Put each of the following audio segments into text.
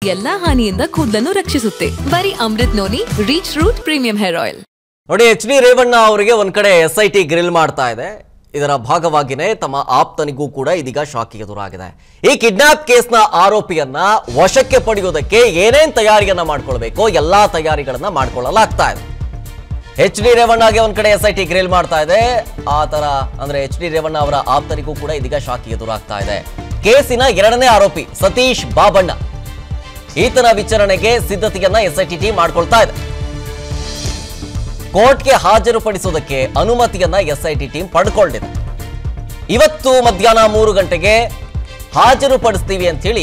ಎಲ್ಲಾ ಹಾನಿಯಿಂದ ಕೂದಲನ್ನು ರಕ್ಷಿಸುತ್ತೆ ಬರೀ Amrut noni reach root premium hair oil ನೋಡಿ ಎಚ್ ಡಿ ರೇವಣ್ಣ ಅವರಿಗೆ ಒಂದ್ ಕಡೆ ಎಸ್ ಐ ಟಿ ಗ್ರಿಲ್ ಮಾಡ್ತಾ ಇದೆ ಇದರ ಭಾಗವಾಗಿನೇ ತಮ್ಮ ಆಪ್ತನಿಗೂ ಕೂಡ ಇದೀಗ ಶಾಕಿಗೆ ಎದುರಾಗಿದೆ ಈ ಕಿಡ್ನಾಪ್ ಕೇಸ್ನ ಆರೋಪಿಯನ್ನ ವಶಕ್ಕೆ ಪಡೆಯೋದಕ್ಕೆ ಏನೇನ್ ತಯಾರಿಯನ್ನ ಮಾಡ್ಕೊಳ್ಬೇಕು ಎಲ್ಲಾ ತಯಾರಿಗಳನ್ನ ಮಾಡ್ಕೊಳ್ಳಲಾಗ್ತಾ ಇದೆ ಎಚ್ ಡಿ ರೇವಣ್ಣಗೆ ಒಂದ್ ಕಡೆ ಎಸ್ ಐ ಟಿ ಗ್ರಿಲ್ ಮಾಡ್ತಾ ಇದೆ ಆ ತರ ಅಂದ್ರೆ ಎಚ್ ಡಿ ರೇವಣ್ಣ ಅವರ ಆಪ್ತನಿಗೂ ಕೂಡ ಇದೀಗ ಶಾಕಿಗೆ ಎದುರಾಗ್ತಾ ಇದೆ ಕೇಸಿನ ಎರಡನೇ ಆರೋಪಿ ಸತೀಶ್ ಬಾಬಣ್ಣ ಈತನ ವಿಚಾರಣೆಗೆ ಸಿದ್ಧತೆಯನ್ನ ಎಸ್ ಐ ಟಿ ಟೀಮ್ ಮಾಡ್ಕೊಳ್ತಾ ಇದೆ ಕೋರ್ಟ್ಗೆ ಹಾಜರುಪಡಿಸೋದಕ್ಕೆ ಅನುಮತಿಯನ್ನ ಎಸ್ಐಟಿ ಟೀಮ್ ಪಡ್ಕೊಂಡಿದೆ ಇವತ್ತು ಮಧ್ಯಾಹ್ನ ಮೂರು ಗಂಟೆಗೆ ಹಾಜರುಪಡಿಸ್ತೀವಿ ಅಂತ ಹೇಳಿ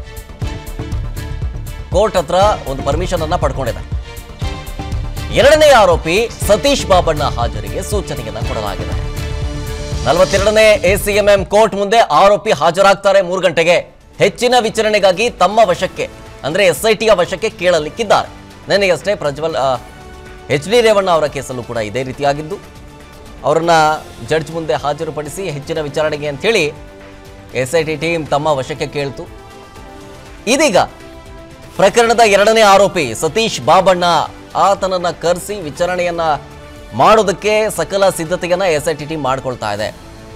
ಕೋರ್ಟ್ ಹತ್ರ ಒಂದು ಪರ್ಮಿಷನ್ ಅನ್ನ ಪಡ್ಕೊಂಡಿದೆ ಎರಡನೇ ಆರೋಪಿ ಸತೀಶ್ ಬಾಬಣ್ಣ ಹಾಜರಿಗೆ ಸೂಚನೆಯನ್ನ ಕೊಡಲಾಗಿದೆ ನಲವತ್ತೆರಡನೇ ಎಸಿಎಂಎಂ ಕೋರ್ಟ್ ಮುಂದೆ ಆರೋಪಿ ಹಾಜರಾಗ್ತಾರೆ ಮೂರು ಗಂಟೆಗೆ ಹೆಚ್ಚಿನ ವಿಚಾರಣೆಗಾಗಿ ತಮ್ಮ ವಶಕ್ಕೆ ಅಂದ್ರೆ ಎಸ್ಐಟಿಯ ವಶಕ್ಕೆ ಕೇಳಲಿಕ್ಕಿದ್ದಾರೆ ನೆನೆಯಷ್ಟೇ ಪ್ರಜ್ವಲ್ ಎಚ್ ಡಿ ರೇವಣ್ಣ ಅವರ ಕೇಸಲ್ಲೂ ಕೂಡ ಇದೇ ರೀತಿಯಾಗಿದ್ದು ಅವರನ್ನ ಜಡ್ಜ್ ಮುಂದೆ ಹಾಜರುಪಡಿಸಿ ಹೆಚ್ಚಿನ ವಿಚಾರಣೆಗೆ ಅಂತೇಳಿ ಎಸ್ ಐ ಟಿ ಟೀಮ್ ತಮ್ಮ ವಶಕ್ಕೆ ಕೇಳ್ತು ಇದೀಗ ಪ್ರಕರಣದ ಎರಡನೇ ಆರೋಪಿ ಸತೀಶ್ ಬಾಬಣ್ಣ ಆತನನ್ನ ಕರೆಸಿ ವಿಚಾರಣೆಯನ್ನ ಮಾಡೋದಕ್ಕೆ ಸಕಲ ಸಿದ್ಧತೆಯನ್ನ ಎಸ್ ಐ ಟಿ ಟೀಮ್ ಮಾಡ್ಕೊಳ್ತಾ ಇದೆ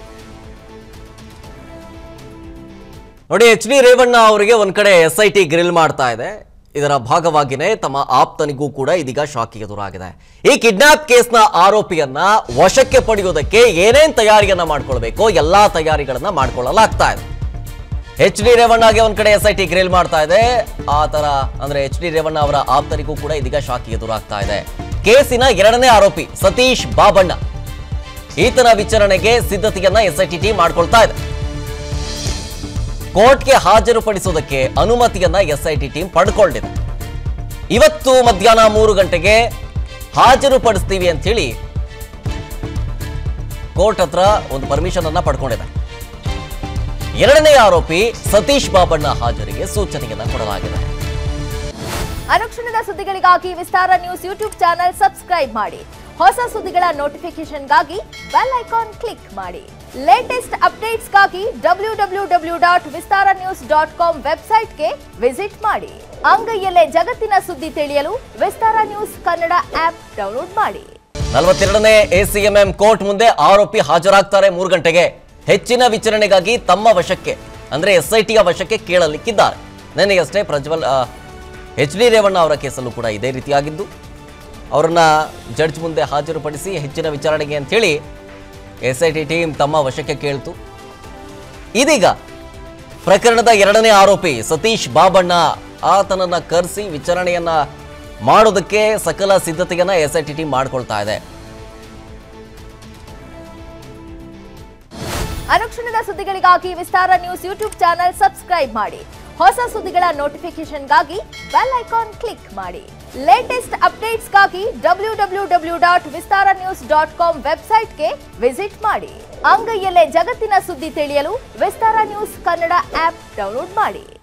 ನೋಡಿ ಎಚ್ ಡಿ ರೇವಣ್ಣ ಅವರಿಗೆ ಒಂದ್ ಕಡೆ ಎಸ್ ಐ ಟಿ ಗ್ರಿಲ್ ಮಾಡ್ತಾ ಇದೆ ಇದರ ಭಾಗವಾಗಿನೇ ತಮ್ಮ ಆಪ್ತನಿಗೂ ಕೂಡ ಇದೀಗ ಶಾಕಿಗೆ ಎದುರಾಗಿದೆ ಈ ಕಿಡ್ನಾಪ್ ಕೇಸ್ನ ಆರೋಪಿಯನ್ನ ವಶಕ್ಕೆ ಪಡೆಯೋದಕ್ಕೆ ಏನೇನ್ ತಯಾರಿಯನ್ನ ಮಾಡ್ಕೊಳ್ಬೇಕು ಎಲ್ಲಾ ತಯಾರಿಗಳನ್ನ ಮಾಡ್ಕೊಳ್ಳಲಾಗ್ತಾ ಇದೆ ಎಚ್ ಡಿ ರೇವಣ್ಣಗೆ ಒಂದ್ ಕಡೆ ಎಸ್ ಐ ಟಿ ಗ್ರಿಲ್ ಮಾಡ್ತಾ ಇದೆ ಆ ತರ ಅಂದ್ರೆ ಎಚ್ ಡಿ ರೇವಣ್ಣ ಅವರ ಆಪ್ತನಿಗೂ ಕೂಡ ಇದೀಗ ಶಾಕಿಗೆ ಎದುರಾಗ್ತಾ ಇದೆ ಕೇಸಿನ ಎರಡನೇ ಆರೋಪಿ ಸತೀಶ್ ಬಾಬಣ್ಣ ಈತನ ವಿಚಾರಣೆಗೆ ಸಿದ್ಧತೆಯನ್ನ ಎಸ್ ಐ ಟಿ ಟೀಮ್ ಮಾಡ್ಕೊಳ್ತಾ ಇದೆ ಕೋರ್ಟ್ಗೆ ಹಾಜರುಪಡಿಸೋದಕ್ಕೆ ಅನುಮತಿಯನ್ನ ಎಸ್ಐಟಿ ಟೀಮ್ ಪಡ್ಕೊಂಡಿದೆ ಇವತ್ತು ಮಧ್ಯಾಹ್ನ ಮೂರು ಗಂಟೆಗೆ ಹಾಜರುಪಡಿಸ್ತೀವಿ ಅಂತ ಹೇಳಿ ಕೋರ್ಟ್ ಹತ್ರ ಒಂದು ಪರ್ಮಿಷನ್ ಅನ್ನ ಪಡ್ಕೊಂಡಿದೆ ಎರಡನೇ ಆರೋಪಿ ಸತೀಶ್ ಬಾಬಣ್ಣ ಹಾಜರಿಗೆ ಸೂಚನೆಯನ್ನ ಕೊಡಲಾಗಿದೆ ಅನುಕ್ಷಣದ ಸುದ್ದಿಗಳಿಗಾಗಿ Vistara news YouTube channel subscribe ಮಾಡಿ ಹೊಸ ಸುದ್ದಿಗಳ ನೋಟಿಫಿಕೇಶನ್ಗಾಗಿ ಬೆಲ್ ಐಕಾನ್ ಕ್ಲಿಕ್ ಮಾಡಿ ಲೇಟೆಸ್ಟ್ ಅಪ್ಡೇಟ್ಸ್ಗಾಗಿ W W W dot Vistara news dot com ವೆಬ್ಸೈಟ್ಗೆ ವಿಸಿಟ್ ಮಾಡಿ ಅಂಗೈಯಲ್ಲೇ ಜಗತ್ತಿನ ಸುದ್ದಿ ತಿಳಿಯಲು Vistara news Kannada app download ಮಾಡಿ ನಲವತ್ತೆರಡನೇ ಎಸಿಎಂಎಂ ಕೋರ್ಟ್ ಮುಂದೆ ಆರೋಪಿ ಹಾಜರಾಗ್ತಾರೆ ಮೂರು ಗಂಟೆಗೆ ಹೆಚ್ಚಿನ ವಿಚಾರಣೆಗಾಗಿ ತಮ್ಮ ವಶಕ್ಕೆ ಅಂದ್ರೆ ಎಸ್ಐಟಿಯ ವಶಕ್ಕೆ ಕೇಳಲಿಕ್ಕಿದ್ದಾರೆ ನೆನೆಯಷ್ಟೇ ಪ್ರಜ್ವಲ್ ಎಚ್ ಡಿ ರೇವಣ್ಣ ಅವರ ಕೇಸಲ್ಲೂ ಕೂಡ ಇದೇ ರೀತಿಯಾಗಿದ್ದು ಅವರನ್ನ ಜಡ್ಜ್ ಮುಂದೆ ಹಾಜರುಪಡಿಸಿ ಹೆಚ್ಚಿನ ವಿಚಾರಣೆಗೆ ಅಂತೇಳಿ ಎಸ್ ಐ ಟಿ ಟೀಮ್ ತಮ್ಮ ವಶಕ್ಕೆ ಕೇಳ್ತು ಇದೀಗ ಪ್ರಕರಣದ ಎರಡನೇ ಆರೋಪಿ ಸತೀಶ್ ಬಾಬಣ್ಣ ಆತನನ್ನ ಕರೆಸಿ ವಿಚಾರಣೆಯನ್ನ ಮಾಡೋದಕ್ಕೆ ಸಕಲ ಸಿದ್ಧತೆಯನ್ನ ಎಸ್ ಐ ಟಿ ಟೀಮ್ ಮಾಡ್ಕೊಳ್ತಾ ಇದೆ ಅನುಕ್ಷಣದ ಸುದ್ದಿಗಳಿಗಾಗಿ Vistara news YouTube channel subscribe ಮಾಡಿ ಹೊಸ ಸುದ್ದಿಗಳ ನೋಟಿಫಿಕೇಶನ್ಗಾಗಿ ಬೆಲ್ ಐಕಾನ್ ಕ್ಲಿಕ್ ಮಾಡಿ ಲೇಟೆಸ್ಟ್ ಅಪ್ಡೇಟ್ಸ್ಗಾಗಿ W W W dot Vistara news dot com ವೆಬ್ಸೈಟ್ಗೆ ವಿಸಿಟ್ ಮಾಡಿ ಅಂಗೈಯಲ್ಲೇ ಜಗತ್ತಿನ ಸುದ್ದಿ ತಿಳಿಯಲು Vistara news Kannada app download ಮಾಡಿ